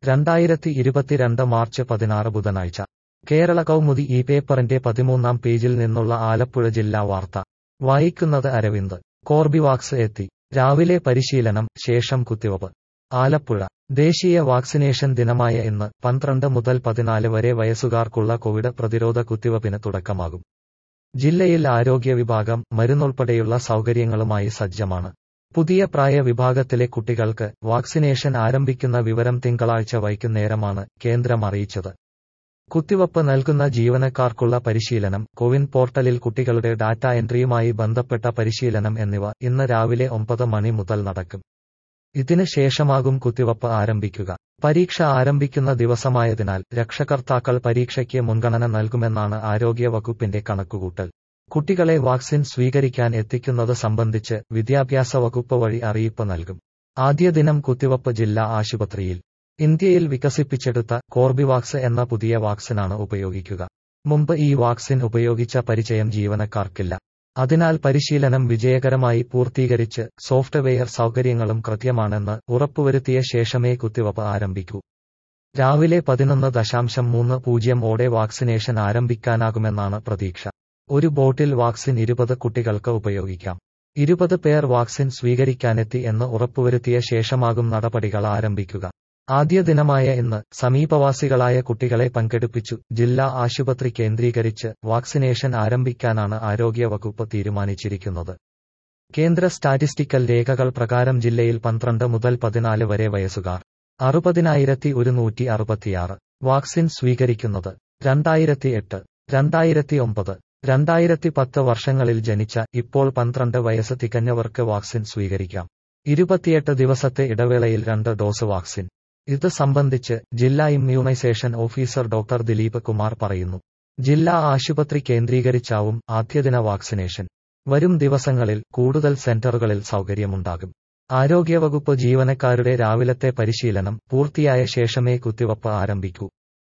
രണ്ടായിരത്തി ഇരുപത്തിരണ്ട് മാർച്ച് പതിനാറ് ബുധനാഴ്ച കേരള കൗമുദി ഈ പേപ്പറിന്റെ പതിമൂന്നാം പേജിൽ നിന്നുള്ള ആലപ്പുഴ ജില്ലാ വാർത്ത വായിക്കുന്നത് അരവിന്ദ് കോർബിവാക്സ് എത്തി രാവിലെ പരിശീലനം ശേഷം കുത്തിവപ്പ് ആലപ്പുഴ ദേശീയ വാക്സിനേഷൻ ദിനമായ ഇന്ന് പന്ത്രണ്ട് മുതൽ പതിനാല് വരെ വയസ്സുകാർക്കുള്ള കോവിഡ് പ്രതിരോധ കുത്തിവപ്പിന് തുടക്കമാകും ജില്ലയിൽ ആരോഗ്യ വിഭാഗം മരുന്നുൾപ്പെടെയുള്ള സൗകര്യങ്ങളുമായി സജ്ജമാണ് പുതിയ പ്രായ വിഭാഗത്തിലെ കുട്ടികൾക്ക് വാക്സിനേഷൻ ആരംഭിക്കുന്ന വിവരം തിങ്കളാഴ്ച വൈകുന്നേരമാണ് കേന്ദ്രം അറിയിച്ചത് കുത്തിവപ്പ് നൽകുന്ന ജീവനക്കാർക്കുള്ള പരിശീലനം കോവിൻ പോർട്ടലിൽ കുട്ടികളുടെ ഡാറ്റ എൻട്രിയുമായി ബന്ധപ്പെട്ട പരിശീലനം എന്നിവ ഇന്ന് രാവിലെ ഒമ്പത് മണി മുതൽ നടക്കും ഇതിന് ശേഷമാകും കുത്തിവപ്പ് ആരംഭിക്കുക പരീക്ഷ ആരംഭിക്കുന്ന ദിവസമായതിനാൽ രക്ഷകർത്താക്കൾ പരീക്ഷയ്ക്ക് മുൻഗണന നൽകുമെന്നാണ് ആരോഗ്യ വകുപ്പിന്റെ കണക്കുകൂട്ടൽ കുട്ടികളെ വാക്സിൻ സ്വീകരിക്കാൻ എത്തിക്കുന്നത് സംബന്ധിച്ച് വിദ്യാഭ്യാസ വകുപ്പ് വഴി അറിയിപ്പ് നൽകും ആദ്യ ദിനം കുത്തിവപ്പ് ജില്ലാ ആശുപത്രിയിൽ ഇന്ത്യയിൽ വികസിപ്പിച്ചെടുത്ത കോർബിവാക്സ് എന്ന പുതിയ വാക്സിനാണ് ഉപയോഗിക്കുക മുമ്പ് ഈ വാക്സിൻ ഉപയോഗിച്ച പരിചയം ജീവനക്കാർക്കില്ല അതിനാൽ പരിശീലനം വിജയകരമായി പൂർത്തീകരിച്ച് സോഫ്റ്റ്വെയർ സൗകര്യങ്ങളും കൃത്യമാണെന്ന് ഉറപ്പുവരുത്തിയ ശേഷമേ കുത്തിവപ്പ് ആരംഭിക്കൂ രാവിലെ പതിനൊന്ന് ദശാംശം മൂന്ന് പൂജ്യം ഓടെ വാക്സിനേഷൻ ആരംഭിക്കാനാകുമെന്നാണ് പ്രതീക്ഷ ഒരു ബോട്ടിൽ വാക്സിൻ ഇരുപത് കുട്ടികൾക്ക് ഉപയോഗിക്കാം ഇരുപത് പേർ വാക്സിൻ സ്വീകരിക്കാനെത്തി എന്ന് ഉറപ്പുവരുത്തിയ ശേഷമാകും നടപടികൾ ആരംഭിക്കുക ആദ്യ ദിനമായ ഇന്ന് സമീപവാസികളായ കുട്ടികളെ പങ്കെടുപ്പിച്ചു ജില്ലാ ആശുപത്രി കേന്ദ്രീകരിച്ച് വാക്സിനേഷൻ ആരംഭിക്കാനാണ് ആരോഗ്യവകുപ്പ് തീരുമാനിച്ചിരിക്കുന്നത് കേന്ദ്ര സ്റ്റാറ്റിസ്റ്റിക്കൽ രേഖകൾ പ്രകാരം ജില്ലയിൽ പന്ത്രണ്ട് മുതൽ പതിനാല് വരെ വയസ്സുകാർ അറുപതിനായിരത്തി ഒരുന്നൂറ്റി അറുപത്തിയാറ് വാക്സിൻ സ്വീകരിക്കുന്നത് രണ്ടായിരത്തി എട്ട് രണ്ടായിരത്തി ഒമ്പത് രണ്ടായിരത്തി പത്ത് വർഷങ്ങളിൽ ജനിച്ച ഇപ്പോൾ പന്ത്രണ്ട് വയസ്സ് തികഞ്ഞവർക്ക് വാക്സിൻ സ്വീകരിക്കാം ഇരുപത്തിയെട്ട് ദിവസത്തെ ഇടവേളയിൽ രണ്ട് ഡോസ് വാക്സിൻ ഇത് സംബന്ധിച്ച് ജില്ലാ immunisation officer doctor Dileep Kumar പറയുന്നു ജില്ലാ ആശുപത്രി കേന്ദ്രീകരിച്ചാവും ആദ്യദിന വാക്സിനേഷൻ വരും ദിവസങ്ങളിൽ കൂടുതൽ സെന്ററുകളിൽ സൗകര്യമുണ്ടാകും ആരോഗ്യവകുപ്പ് ജീവനക്കാരുടെ രാവിലത്തെ പരിശീലനം പൂർത്തിയായ ശേഷമേ കുത്തിവപ്പ് ആരംഭിക്കൂ